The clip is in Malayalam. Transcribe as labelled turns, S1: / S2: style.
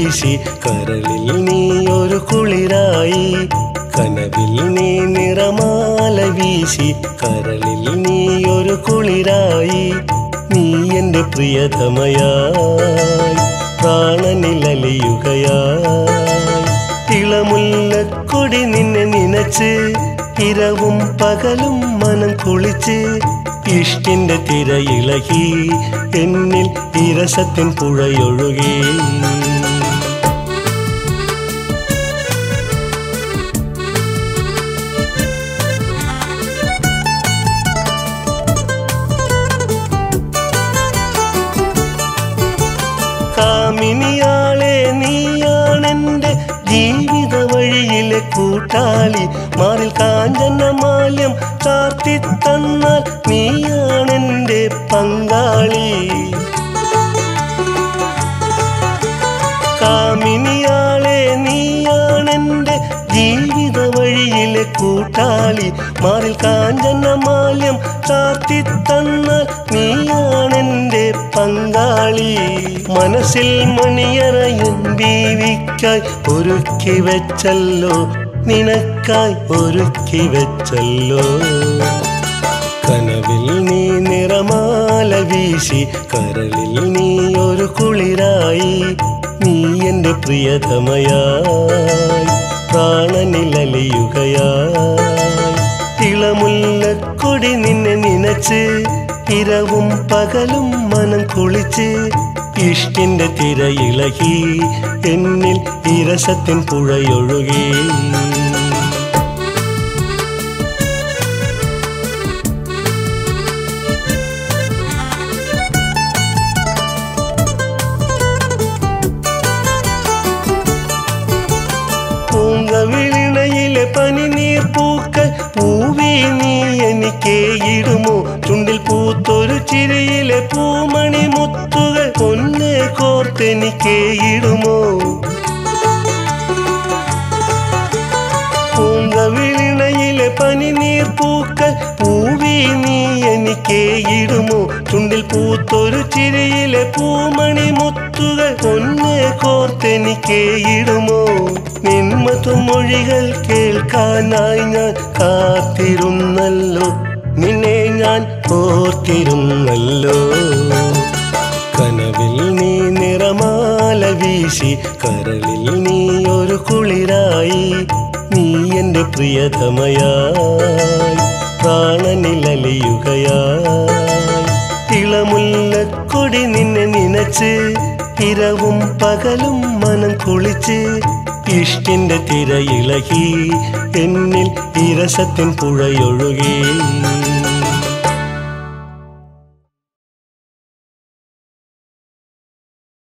S1: വീശി കരളിൽ നീ ഒരു കുളിരായി കനവിൽ നീ നിറമാല വീശി കരളിൽ നീ ഒരു കുളിരായി നീ എൻ്റെ പ്രിയതമയായി പ്രാണനിലലിയുകയായി ഇളമുല്ലക്കൊടി നിന്നെ നനച്ച് ഇരവും പകലും മനം കുളിച്ച് ഇഷ്ടിന്റെ തിരയിളകി എന്നിൽ ഇരസത്തിൻ പുഴയൊഴുകി കാമിനിയാളെ നീയാണെന്റെ ജീവിത വഴിയിലെ കൂട്ടാളി മാറിൽ കാഞ്ചനമാല്യം ചാർത്തി തന്നാൽ നീയാണെന്റെ പങ്കാളി കാമിനിയാളെ നീയാണെന്റെ ജീവിത വഴിയിലെ കൂട്ടാളി മാറിൽ കാഞ്ചനമാല്യം ചാർത്തി തന്നാൽ നീയാണെന്റെ പങ്കാളി മനസ്സിൽ മണിയറയും ബീവിക്കായി ഒരുക്കി വെച്ചല്ലോ നിനക്കായി ഒരുക്കി വെച്ചല്ലോ കനവിൽ നീ നിറമാല വീശി കരളിൽ നീ ഒരു കുളിരായി നീ എൻ്റെ പ്രിയതമയായി പ്രാണനിലലിയുകയായി ഇളമുല്ലക്കൊടി നിന്നെ നനച്ച് ഇരവും പകലും മനം കുളിച്ച് ഇഷ്ടിന്റെ തിരയിളകി എന്നിൽ ഇരസത്തിൻ പുഴയൊഴുകി പൂങ്കവിളിണയിലെ പനിനീർ പൂക്കൾ പൂവി നീ എനിക്ക് ഇടുമോ ചുണ്ടിൽ പൂത്തൊരു ചിരിയിലെ പൂമണി മുത്തുകൾ പൊന്നെ കോർത്തെനിക്ക് ഇടുമോ പൂങ്കവിളിണയിലെ പനിനീർ പൂക്കൾ പൂവി നീ എനിക്ക് ഇടുമോ ചുണ്ടിൽ പൂത്തൊരു ചിരിയിലെ പൂമണി മുത്തുകൾ പൊന്നെ കോർത്തെനിക്ക് ഇടുമോ നിന്മതുമൊഴികൾ കേൾക്കാനായി ഞാൻ കാത്തിരുന്നല്ലോ നിന്നെ ഞാൻ ഓർത്തിരുന്നല്ലോ കനവിൽ നീ നിറമാല വീശി കരളിൽ നീ ഒരു കുളിരായി നീ എൻ്റെ പ്രിയതമയായി പ്രാണനിലലിയുകയായി ഇളമുല്ലക്കൊടി നിന്നെ നനച്ച് ഇരവും പകലും മനം കുളിച്ച് ഇഷ്ടിന്റെ തിരയിളകി എന്നിൽ ഇരസത്തിൻ പുഴയൊഴുകി